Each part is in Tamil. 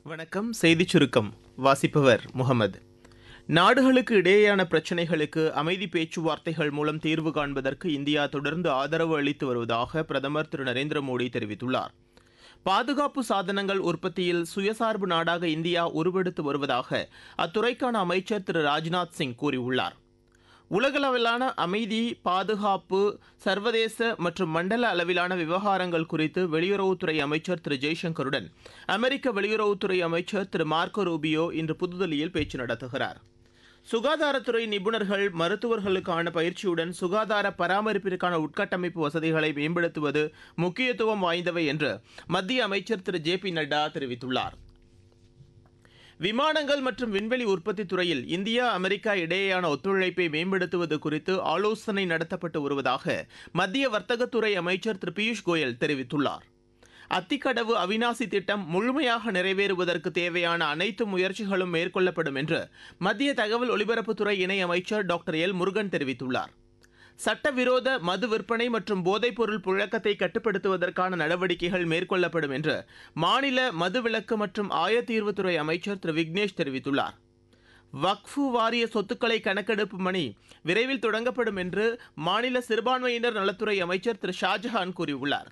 வணக்கம் செய்திச் சுருக்கம் வாசிப்பவர் முகமது நாடுகளுக்கு இடையேயான பிரச்சினைகளுக்கு அமைதி பேச்சுவார்த்தைகள் மூலம் தீர்வு காண்பதற்கு இந்தியா தொடர்ந்து ஆதரவு அளித்து வருவதாக பிரதமர் திரு நரேந்திர மோடி தெரிவித்துள்ளார் பாதுகாப்பு சாதனங்கள் உற்பத்தியில் சுயசார்பு நாடாக இந்தியா உருவெடுத்து வருவதாக அத்துறைக்கான அமைச்சர் திரு ராஜ்நாத் சிங் கூறியுள்ளார் உலகளவிலான அமைதி பாதுகாப்பு சர்வதேச மற்றும் மண்டல அளவிலான விவகாரங்கள் குறித்து வெளியுறவுத்துறை அமைச்சர் திரு ஜெய்சங்கருடன் அமெரிக்க வெளியுறவுத்துறை அமைச்சர் திரு மார்க்கோ ரூபியோ இன்று புதுதில்லியில் பேச்சு நடத்துகிறார் சுகாதாரத்துறை நிபுணர்கள் மருத்துவர்களுக்கான பயிற்சியுடன் சுகாதார பராமரிப்பிற்கான உட்கட்டமைப்பு வசதிகளை மேம்படுத்துவது முக்கியத்துவம் வாய்ந்தவை என்று மத்திய அமைச்சர் திரு ஜே பி நட்டா தெரிவித்துள்ளார் விமானங்கள் மற்றும் விண்வெளி உற்பத்தி துறையில் இந்தியா அமெரிக்கா இடையேயான ஒத்துழைப்பை மேம்படுத்துவது குறித்து ஆலோசனை நடத்தப்பட்டு வருவதாக மத்திய வர்த்தகத்துறை அமைச்சர் திரு பியூஷ் கோயல் தெரிவித்துள்ளார் அத்திக்கடவு அவினாசி திட்டம் முழுமையாக நிறைவேறுவதற்கு தேவையான அனைத்து முயற்சிகளும் மேற்கொள்ளப்படும் என்று மத்திய தகவல் ஒலிபரப்புத்துறை இணை அமைச்சர் டாக்டர் எல் முருகன் தெரிவித்துள்ளார் சட்டவிரோத மது விற்பனை மற்றும் போதைப்பொருள் புழக்கத்தை கட்டுப்படுத்துவதற்கான நடவடிக்கைகள் மேற்கொள்ளப்படும் என்று மாநில மதுவிலக்கு மற்றும் ஆயத்தீர்வுத்துறை அமைச்சர் திரு விக்னேஷ் தெரிவித்துள்ளார் வக்ஃபு வாரிய சொத்துக்களை கணக்கெடுப்பு மணி விரைவில் தொடங்கப்படும் என்று மாநில சிறுபான்மையினர் நலத்துறை அமைச்சர் திரு ஷாஜஹான் கூறியுள்ளார்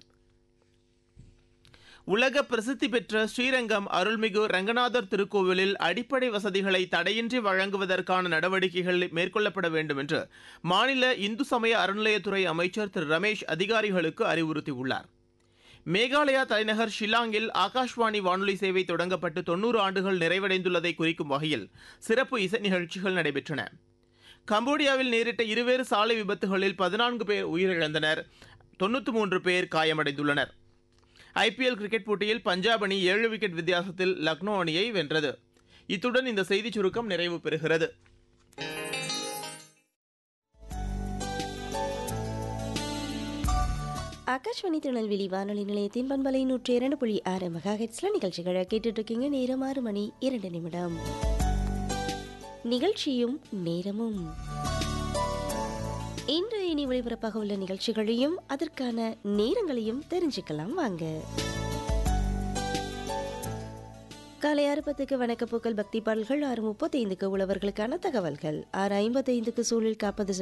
உலக பிரசித்தி பெற்ற ஸ்ரீரங்கம் அருள்மிகு ரங்கநாதர் திருக்கோவிலில் அடிப்படை வசதிகளை தடையின்றி வழங்குவதற்கான நடவடிக்கைகள் மேற்கொள்ளப்பட வேண்டும் என்று மாநில இந்து சமய அறநிலையத்துறை அமைச்சர் திரு ரமேஷ் அதிகாரிகளுக்கு அறிவுறுத்தியுள்ளார் மேகாலயா தலைநகர் ஷில்லாங்கில் ஆகாஷ்வாணி வானொலி சேவை தொடங்கப்பட்டு தொன்னூறு ஆண்டுகள் நிறைவடைந்துள்ளதை குறிக்கும் வகையில் சிறப்பு இசை நிகழ்ச்சிகள் நடைபெற்றன கம்போடியாவில் நேரிட்ட இருவேறு சாலை விபத்துகளில் பதினான்கு பேர் உயிரிழந்தனர் தொன்னூற்று மூன்று பேர் காயமடைந்துள்ளனர் ஐபிஎல் கிரிக்கெட் போட்டியில் பஞ்சாப் அணி ஏழு விக்கெட் வித்தியாசத்தில் லக்னோ அணியை வென்றது இத்துடன் இந்த செய்திச் சுருக்கம் நிறைவு பெறுகிறது ஆகாஷ்வாணி திருநெல்வேலி வானொலி நிலையத்தின் பண்பலை நூற்றி இரண்டு புள்ளி ஆறு மெகா ஹெட்ஸ்ல நிகழ்ச்சிகளை கேட்டுட்டு இருக்கீங்க நேரம் ஆறு மணி இரண்டு நிமிடம் நிகழ்ச்சியும் நேரமும் இன்று இனி ஒளிபரப்பாக உள்ள நிகழ்ச்சிகளையும் அதற்கான நேரங்களையும் தெரிஞ்சுக்கலாம் வாங்க காலை ஆறு பத்துக்கு வணக்கப்பூக்கள் பக்தி பாடல்கள் ஆறு முப்பத்தைந்துக்கு உழவர்களுக்கான தகவல்கள் ஆறு ஐம்பத்தைந்துக்கு சூழல் காப்பது